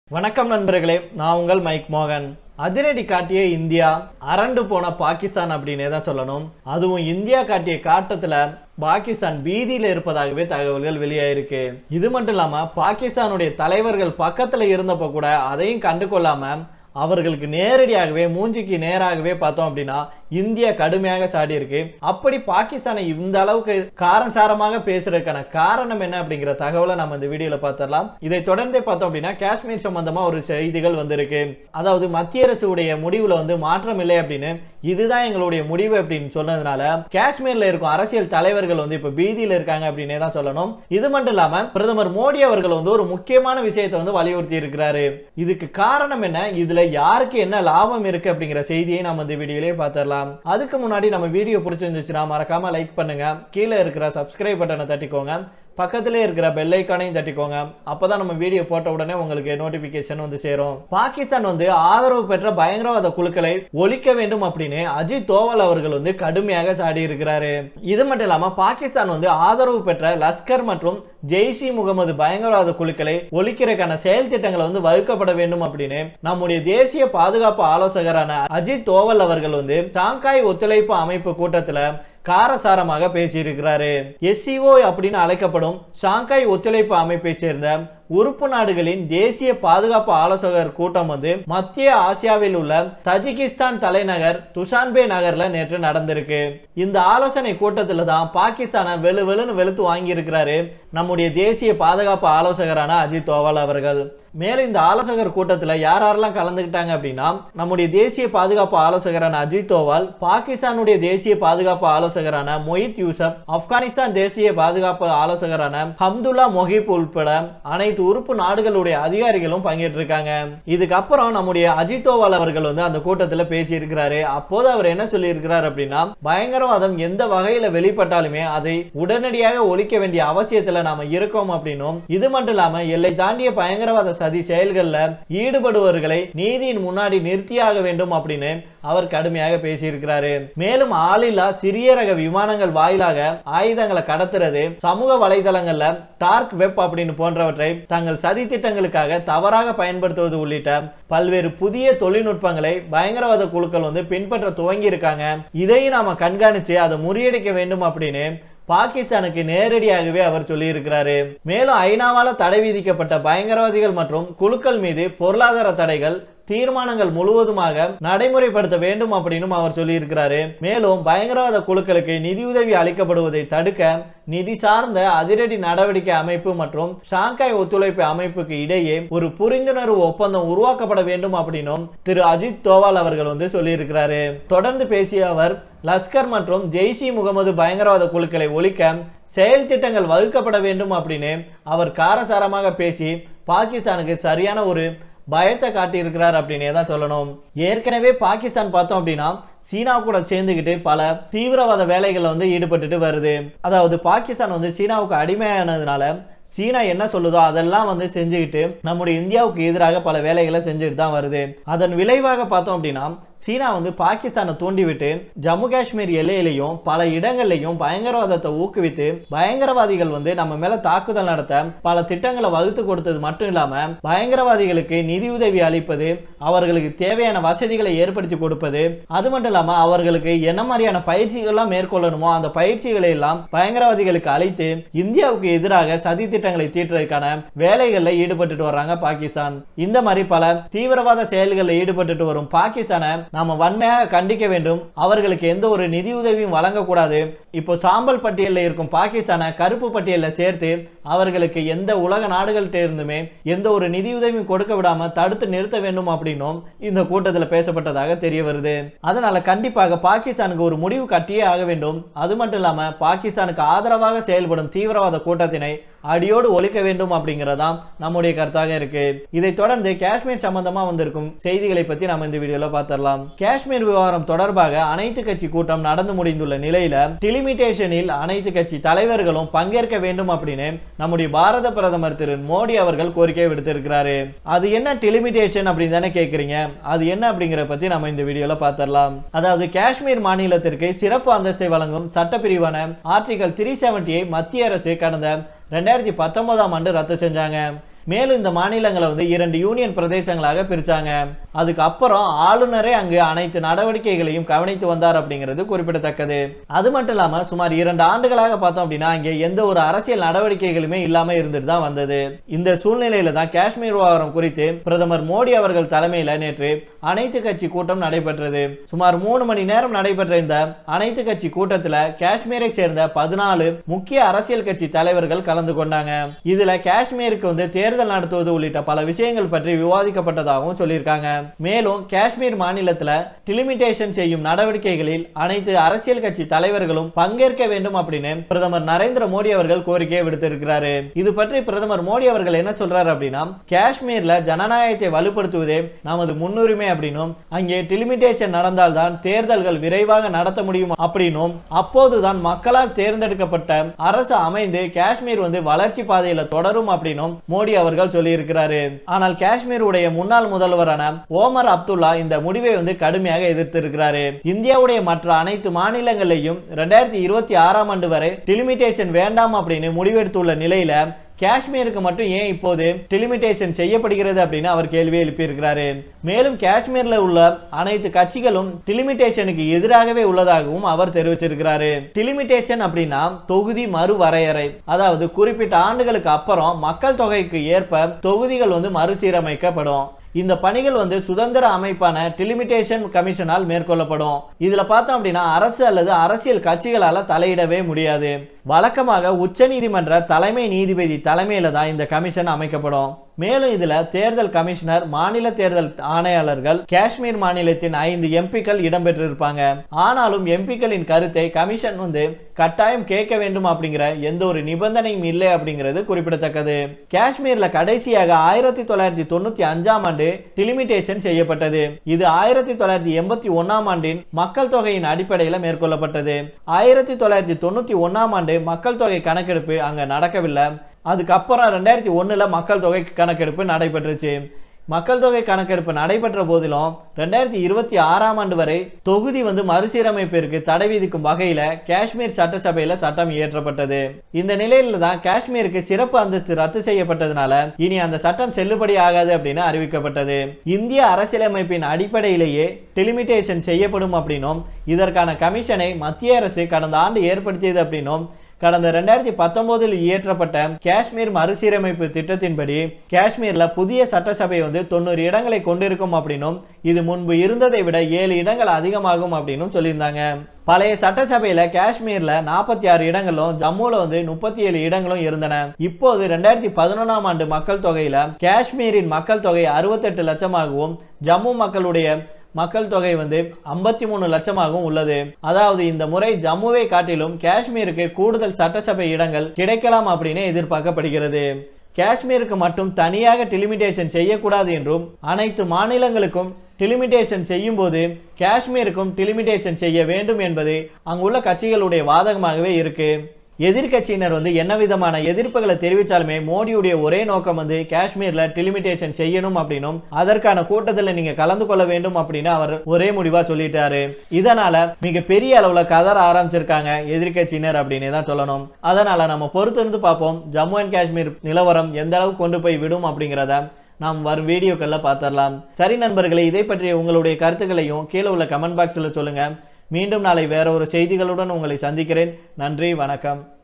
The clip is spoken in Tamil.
வணக்கம் நண்பர்களே நான் உங்கள் மைக் மோகன் அதிரடி காட்டிய இந்தியா அரண்டு போன பாகிஸ்தான் அப்படின்னே தான் சொல்லணும் அதுவும் இந்தியா காட்டிய காட்டத்துல பாகிஸ்தான் பீதியில இருப்பதாகவே தகவல்கள் வெளியாயிருக்கு இது மட்டும் இல்லாம பாகிஸ்தானுடைய தலைவர்கள் பக்கத்துல இருந்தப்ப கூட அதையும் கண்டு கொள்ளாம அவர்களுக்கு நேரடியாகவே மூஞ்சிக்கு நேராகவே பார்த்தோம் அப்படின்னா இந்தியா கடுமையாக சாடி இருக்கு அப்படி பாகிஸ்தானை இந்த அளவுக்கு காரசாரமாக பேசுறதுக்கான காரணம் என்ன அப்படிங்கிற தகவலை நம்ம இந்த வீடியோல பார்த்துடலாம் இதை தொடர்ந்தே பார்த்தோம் அப்படின்னா காஷ்மீர் சம்பந்தமா ஒரு செய்திகள் வந்திருக்கு அதாவது மத்திய அரசு உடைய முடிவுல வந்து மாற்றம் இல்லை அப்படின்னு இதுதான் எங்களுடைய முடிவு அப்படின்னு சொன்னதுனால காஷ்மீர்ல இருக்கும் அரசியல் தலைவர்கள் வந்து இப்ப பீதியில இருக்காங்க அப்படின்னே தான் சொல்லணும் இது மட்டும் இல்லாம பிரதமர் மோடி அவர்கள் வந்து ஒரு முக்கியமான விஷயத்தை வந்து வலியுறுத்தி இருக்கிறாரு இதுக்கு காரணம் என்ன இதுல யாருக்கு என்ன லாபம் இருக்கு அப்படிங்கிற செய்தியை நம்ம இந்த வீடியோலயே பார்த்துடலாம் அதுக்கு முன்னாடி நம்ம வீடியோ பிடிச்சிருந்துச்சுன்னா மறக்காம லைக் பண்ணுங்க கீழே இருக்கிற சப்ஸ்கிரைப் பட்டனை தட்டிக்கோங்க பக்கத்திலே இருக்கிற பெல் ஐக்கானையும் தட்டிக்கோங்க அப்பதான் நம்ம வீடியோ போட்ட உடனே உங்களுக்கு நோட்டிபிகேஷன் வந்து சேரும் பாகிஸ்தான் வந்து ஆதரவு பெற்ற பயங்கரவாத குழுக்களை ஒழிக்க வேண்டும் அப்படின்னு அஜித் தோவல் அவர்கள் வந்து கடுமையாக சாடி இருக்கிறாரு இது மட்டும் இல்லாம பாகிஸ்தான் வந்து ஆதரவு பெற்ற லஸ்கர் மற்றும் ஜெய்ஷி முகமது பயங்கரவாத குழுக்களை ஒழிக்கிறதுக்கான செயல் திட்டங்களை வந்து வகுக்கப்பட வேண்டும் அப்படின்னு நம்முடைய தேசிய பாதுகாப்பு ஆலோசகரான அஜித் தோவல் அவர்கள் வந்து டாங்காய் ஒத்துழைப்பு அமைப்பு கூட்டத்துல காரசாரமாக பேசியிருக்கிறாரு எஸ்சிஓ அப்படின்னு அழைக்கப்படும் ஷாங்காய் ஒத்துழைப்பு அமைப்பை சேர்ந்த உறுப்பு நாடுகளின் தேசிய பாதுகாப்பு ஆலோசகர் கூட்டம் வந்து மத்திய ஆசியாவில் உள்ள தஜிகிஸ்தான் தலைநகர் துஷான்பே நகர்ல நேற்று நடந்திருக்கு இந்த ஆலோசனை கூட்டத்துல தான் பாகிஸ்தானை வெளு வெளுன்னு வெளுத்து வாங்கி இருக்கிறாரு நம்முடைய தேசிய பாதுகாப்பு ஆலோசகரான அஜித் தோவால் அவர்கள் மேலும் இந்த ஆலோசகர் கூட்டத்துல யார் யாரெல்லாம் கலந்துக்கிட்டாங்க அப்படின்னா நம்முடைய தேசிய பாதுகாப்பு ஆலோசகரான அஜித் தோவால் பாகிஸ்தானுடைய தேசிய பாதுகாப்பு ஆலோசகரான மொஹித் யூசப் ஆப்கானிஸ்தான் தேசிய பாதுகாப்பு ஆலோசகரான ஹம்துல்லா மொஹிப் உட்பட அனைத்து உறுப்பு நாடுகளுடைய அதிகாரிகளும் பங்கேற்றிருக்காங்க இதுக்கப்புறம் நம்முடைய அஜித் தோவால் அவர்கள் வந்து அந்த கூட்டத்துல பேசி இருக்கிறாரு அப்போது அவர் என்ன சொல்லி இருக்கிறார் அப்படின்னா பயங்கரவாதம் எந்த வகையில வெளிப்பட்டாலுமே அதை உடனடியாக ஒழிக்க வேண்டிய அவசியத்துல நாம இருக்கோம் அப்படின்னும் இது மட்டும் இல்லாம எல்லை தாண்டிய பயங்கரவாத சதி செயல்கள்ல ஈடுபடுபவர்களை நீதியின் முன்னாடி நிறுத்தியாக வேண்டும் அப்படின்னு அவர் கடுமையாக பேசியிருக்கிறாரு மேலும் ஆளில்லா சிறிய ரக விமானங்கள் வாயிலாக ஆயுதங்களை கடத்துறது சமூக வலைதளங்கள்ல டார்க் வெப் அப்படின்னு போன்றவற்றை தங்கள் சதி திட்டங்களுக்காக தவறாக பயன்படுத்துவது உள்ளிட்ட பல்வேறு புதிய தொழில்நுட்பங்களை பயங்கரவாத குழுக்கள் வந்து பின்பற்ற துவங்கி இருக்காங்க இதையும் நாம கண்காணிச்சு அதை முறியடிக்க வேண்டும் அப்படின்னு பாகிஸ்தானுக்கு நேரடியாகவே அவர் சொல்லியிருக்கிறாரு மேலும் ஐநாவால தடை விதிக்கப்பட்ட பயங்கரவாதிகள் மற்றும் குழுக்கள் மீது பொருளாதார தடைகள் தீர்மானங்கள் முழுவதுமாக நடைமுறைப்படுத்த வேண்டும் அப்படின்னு அவர் சொல்லியிருக்கிறாரு மேலும் பயங்கரவாத குழுக்களுக்கு நிதியுதவி அளிக்கப்படுவதை தடுக்க நிதி சார்ந்த அதிரடி நடவடிக்கை அமைப்பு மற்றும் ஷாங்காய் ஒத்துழைப்பு அமைப்புக்கு இடையே ஒரு புரிந்துணர்வு ஒப்பந்தம் உருவாக்கப்பட வேண்டும் அப்படின்னும் திரு அஜித் தோவால் அவர்கள் வந்து சொல்லியிருக்கிறாரு தொடர்ந்து பேசிய அவர் லஸ்கர் மற்றும் ஜெய்ஷி முகமது பயங்கரவாத குழுக்களை ஒழிக்க செயல் திட்டங்கள் வகுக்கப்பட வேண்டும் அப்படின்னு அவர் காரசாரமாக பேசி பாகிஸ்தானுக்கு சரியான ஒரு பயத்தை காட்டியிருக்கிறார் அப்படின்னே தான் சொல்லணும் ஏற்கனவே பாகிஸ்தான் பார்த்தோம் அப்படின்னா சீனா கூட சேர்ந்துக்கிட்டு பல தீவிரவாத வேலைகளில் வந்து ஈடுபட்டுட்டு வருது அதாவது பாகிஸ்தான் வந்து சீனாவுக்கு அடிமையானதுனால சீனா என்ன சொல்லுதோ அதெல்லாம் வந்து செஞ்சுக்கிட்டு நம்முடைய இந்தியாவுக்கு எதிராக பல வேலைகளை செஞ்சுட்டு தான் வருது அதன் விளைவாக பார்த்தோம் அப்படின்னா சீனா வந்து பாகிஸ்தானை தூண்டிவிட்டு ஜம்மு காஷ்மீர் எல்லையிலையும் பல இடங்கள்லையும் பயங்கரவாதத்தை ஊக்குவித்து பயங்கரவாதிகள் வந்து நம்ம மேல தாக்குதல் நடத்த பல திட்டங்களை வகுத்து கொடுத்தது மட்டும் இல்லாம பயங்கரவாதிகளுக்கு நிதியுதவி அளிப்பது அவர்களுக்கு தேவையான வசதிகளை ஏற்படுத்தி கொடுப்பது அது மட்டும் இல்லாம அவர்களுக்கு என்ன மாதிரியான பயிற்சிகள்லாம் மேற்கொள்ளணுமோ அந்த பயிற்சிகளை எல்லாம் பயங்கரவாதிகளுக்கு அளித்து இந்தியாவுக்கு எதிராக சதி திட்டங்களை தீட்டுறதுக்கான வேலைகள்ல ஈடுபட்டுட்டு வர்றாங்க பாகிஸ்தான் இந்த மாதிரி பல தீவிரவாத செயல்களில் ஈடுபட்டுட்டு வரும் பாகிஸ்தானை நாம வன்மையாக கண்டிக்க வேண்டும் அவர்களுக்கு எந்த ஒரு நிதி உதவியும் வழங்கக்கூடாது இப்போ சாம்பல் பட்டியலில் இருக்கும் பாகிஸ்தானை கருப்பு பட்டியலில் சேர்த்து அவர்களுக்கு எந்த உலக நாடுகள்கிட்ட இருந்துமே எந்த ஒரு நிதியுதவியும் கொடுக்க விடாம தடுத்து நிறுத்த வேண்டும் அப்படின்னும் இந்த கூட்டத்தில் பேசப்பட்டதாக தெரிய வருது அதனால கண்டிப்பாக பாகிஸ்தானுக்கு ஒரு முடிவு கட்டியே ஆக வேண்டும் அது மட்டும் இல்லாம பாகிஸ்தானுக்கு ஆதரவாக செயல்படும் தீவிரவாத கூட்டத்தினை அடியோடு ஒழிக்க வேண்டும் அப்படிங்கறதான் நம்முடைய கருத்தாக இருக்கு இதை தொடர்ந்து காஷ்மீர் சம்பந்தமா வந்திருக்கும் செய்திகளை பத்தி நம்ம இந்த வீடியோல பார்த்தரலாம் காஷ்மீர் விவகாரம் தொடர்பாக அனைத்து கட்சி கூட்டம் நடந்து முடிந்துள்ள நிலையில டிலிமிட்டேஷனில் அனைத்து கட்சி தலைவர்களும் பங்கேற்க வேண்டும் அப்படின்னு நம்முடைய பாரத பிரதமர் திரு மோடி அவர்கள் கோரிக்கை விடுத்திருக்கிறாரு அது என்ன டிலிமிட்டேஷன் அப்படின்னு தானே கேக்குறீங்க அது என்ன அப்படிங்கிற பத்தி நம்ம இந்த வீடியோல பார்த்தரலாம் அதாவது காஷ்மீர் மாநிலத்திற்கு சிறப்பு அந்தஸ்தை வழங்கும் சட்டப்பிரிவான ஆர்டிகல் த்ரீ செவன்டியை மத்திய அரசு கடந்த ரெண்டாயிரத்தி பத்தொன்பதாம் ஆண்டு ரத்து செஞ்சாங்க மேலும் இந்த மாநிலங்களை வந்து இரண்டு யூனியன் பிரதேசங்களாக பிரிச்சாங்க அதுக்கப்புறம் ஆளுநரே அங்கு அனைத்து நடவடிக்கைகளையும் கவனித்து வந்தார் அப்படிங்கிறது குறிப்பிடத்தக்கது அது மட்டும் இல்லாம சுமார் இரண்டு ஆண்டுகளாக பார்த்தோம் அப்படின்னா அங்கே எந்த ஒரு அரசியல் நடவடிக்கைகளுமே இல்லாம இருந்துட்டு தான் வந்தது இந்த சூழ்நிலையில தான் காஷ்மீர் விவகாரம் குறித்து பிரதமர் மோடி அவர்கள் தலைமையில நேற்று அனைத்து கட்சி கூட்டம் நடைபெற்றது சுமார் மூணு மணி நேரம் நடைபெற்ற இந்த அனைத்து கட்சி கூட்டத்துல காஷ்மீரை சேர்ந்த பதினாலு முக்கிய அரசியல் கட்சி தலைவர்கள் கலந்து கொண்டாங்க இதுல காஷ்மீருக்கு வந்து தேர்தல் நடத்துவது உள்ளிட்ட பல விஷயங்கள் பற்றி விவாதிக்கப்பட்டதாகவும் சொல்லியிருக்காங்க மேலும் காஷ்மீர் மாநிலத்துல டிலிமிட்டேஷன் செய்யும் நடவடிக்கைகளில் அனைத்து அரசியல் கட்சி தலைவர்களும் பங்கேற்க வேண்டும் அப்படின்னு பிரதமர் நரேந்திர மோடி அவர்கள் கோரிக்கையை விடுத்திருக்கிறாரு இது பற்றி பிரதமர் மோடி அவர்கள் என்ன சொல்றாரு அப்படின்னா காஷ்மீர்ல ஜனநாயகத்தை வலுப்படுத்துவதே நமது முன்னுரிமை அப்படின்னும் அங்கே டிலிமிட்டேஷன் நடந்தால்தான் தேர்தல்கள் விரைவாக நடத்த முடியும் அப்படின்னும் அப்போதுதான் மக்களால் தேர்ந்தெடுக்கப்பட்ட அரசு அமைந்து காஷ்மீர் வந்து வளர்ச்சி பாதையில தொடரும் அப்படின்னும் மோடி அவர்கள் சொல்லியிருக்கிறாரு ஆனால் காஷ்மீர் உடைய முன்னாள் முதல்வரான ஓமர் அப்துல்லா இந்த முடிவை வந்து கடுமையாக எதிர்த்திருக்கிறாரு இந்தியாவுடைய மற்ற அனைத்து மாநிலங்களையும் ரெண்டாயிரத்தி இருபத்தி ஆறாம் ஆண்டு வரை டிலிமிட்டேஷன் வேண்டாம் அப்படின்னு முடிவெடுத்துள்ள நிலையில காஷ்மீருக்கு மட்டும் ஏன் இப்போது டிலிமிட்டேஷன் செய்யப்படுகிறது அப்படின்னு அவர் கேள்வி எழுப்பியிருக்கிறாரு மேலும் காஷ்மீர்ல உள்ள அனைத்து கட்சிகளும் டிலிமிட்டேஷனுக்கு எதிராகவே உள்ளதாகவும் அவர் தெரிவிச்சிருக்கிறாரு டிலிமிட்டேஷன் அப்படின்னா தொகுதி மறுவரையறை அதாவது குறிப்பிட்ட ஆண்டுகளுக்கு அப்புறம் மக்கள் தொகைக்கு ஏற்ப தொகுதிகள் வந்து மறுசீரமைக்கப்படும் இந்த பணிகள் வந்து சுதந்திர அமைப்பான டிலிமிட்டேஷன் கமிஷனால் மேற்கொள்ளப்படும் இதுல பார்த்தோம் அப்படின்னா அரசு அல்லது அரசியல் கட்சிகளால தலையிடவே முடியாது வழக்கமாக உச்சநீதிமன்ற தலைமை நீதிபதி தலைமையில தான் இந்த கமிஷன் அமைக்கப்படும் மேலும் இதுல தேர்தல் கமிஷனர் மாநில தேர்தல் ஆணையாளர்கள் காஷ்மீர் மாநிலத்தின் ஐந்து எம்பிக்கள் இடம்பெற்றிருப்பாங்க ஆனாலும் எம்பிக்களின் கருத்தை கமிஷன் வந்து கட்டாயம் கேட்க வேண்டும் அப்படிங்கிற எந்த ஒரு நிபந்தனையும் இல்லை அப்படிங்கிறது குறிப்பிடத்தக்கது காஷ்மீர்ல கடைசியாக ஆயிரத்தி தொள்ளாயிரத்தி தொண்ணூத்தி அஞ்சாம் ஆண்டு டிலிமிட்டேஷன் செய்யப்பட்டது இது ஆயிரத்தி தொள்ளாயிரத்தி எண்பத்தி ஒன்னாம் ஆண்டின் மக்கள் தொகையின் அடிப்படையில் மேற்கொள்ளப்பட்டது ஆயிரத்தி தொள்ளாயிரத்தி தொண்ணூத்தி ஒன்னாம் ஆண்டு மக்கள் தொகை கணக்கெடுப்பு அங்க நடக்கவில்லை அதுக்கப்புறம் ரெண்டாயிரத்தி ஒண்ணுல மக்கள் தொகை கணக்கெடுப்பு நடைபெற்றுச்சு மக்கள் தொகை கணக்கெடுப்பு நடைபெற்ற போதிலும் ரெண்டாயிரத்தி இருபத்தி ஆறாம் ஆண்டு வரை தொகுதி வந்து மறுசீரமைப்பிற்கு தடை விதிக்கும் வகையில காஷ்மீர் சட்டசபையில சட்டம் இயற்றப்பட்டது இந்த நிலையில தான் காஷ்மீருக்கு சிறப்பு அந்தஸ்து ரத்து செய்யப்பட்டதுனால இனி அந்த சட்டம் செல்லுபடி ஆகாது அப்படின்னு அறிவிக்கப்பட்டது இந்திய அரசியலமைப்பின் அடிப்படையிலேயே டெலிமிட்டேஷன் செய்யப்படும் அப்படின்னும் இதற்கான கமிஷனை மத்திய அரசு கடந்த ஆண்டு ஏற்படுத்தியது அப்படின்னும் கடந்த ரெண்டாயிரத்தி பத்தொன்பதில் இயற்றப்பட்ட காஷ்மீர் மறுசீரமைப்பு திட்டத்தின்படி காஷ்மீர்ல புதிய சட்டசபை வந்து தொண்ணூறு இடங்களை கொண்டிருக்கும் அப்படின்னும் இது முன்பு இருந்ததை விட ஏழு இடங்கள் அதிகமாகும் அப்படின்னும் சொல்லியிருந்தாங்க பழைய சட்டசபையில காஷ்மீர்ல நாற்பத்தி ஆறு இடங்களும் ஜம்முல வந்து முப்பத்தி ஏழு இடங்களும் இருந்தன இப்போது ரெண்டாயிரத்தி பதினொன்றாம் ஆண்டு மக்கள் தொகையில காஷ்மீரின் மக்கள் தொகை அறுபத்தெட்டு லட்சமாகவும் ஜம்மு மக்களுடைய மக்கள் தொகை வந்து ஐம்பத்தி மூணு லட்சமாகவும் உள்ளது அதாவது இந்த முறை ஜம்முவை காட்டிலும் காஷ்மீருக்கு கூடுதல் சட்டசபை இடங்கள் கிடைக்கலாம் அப்படின்னு எதிர்பார்க்கப்படுகிறது காஷ்மீருக்கு மட்டும் தனியாக டிலிமிட்டேஷன் செய்யக்கூடாது என்றும் அனைத்து மாநிலங்களுக்கும் டிலிமிட்டேஷன் செய்யும் போது காஷ்மீருக்கும் டிலிமிட்டேஷன் செய்ய வேண்டும் என்பது அங்குள்ள கட்சிகளுடைய வாதகமாகவே இருக்கு எதிர்க்கட்சியினர் வந்து என்ன விதமான எதிர்ப்புகளை தெரிவித்தாலுமே மோடியுடைய ஒரே நோக்கம் வந்து காஷ்மீர்ல டிலிமிட்டேஷன் செய்யணும் அப்படின்னும் அதற்கான கூட்டத்தில் நீங்க கலந்து கொள்ள வேண்டும் அப்படின்னு அவர் ஒரே முடிவா சொல்லிட்டாரு இதனால மிக பெரிய அளவுல கதற ஆரம்பிச்சிருக்காங்க எதிர்க்கட்சியினர் அப்படின்னு தான் சொல்லணும் அதனால நம்ம பொறுத்து இருந்து பார்ப்போம் ஜம்மு அண்ட் காஷ்மீர் நிலவரம் எந்த அளவுக்கு கொண்டு போய் விடும் அப்படிங்கிறத நாம் வரும் வீடியோக்கள்ல பார்த்துடலாம் சரி நண்பர்களே இதை பற்றிய உங்களுடைய கருத்துக்களையும் கீழே உள்ள கமெண்ட் பாக்ஸில் சொல்லுங்க மீண்டும் நாளை வேற ஒரு செய்திகளுடன் உங்களை சந்திக்கிறேன் நன்றி வணக்கம்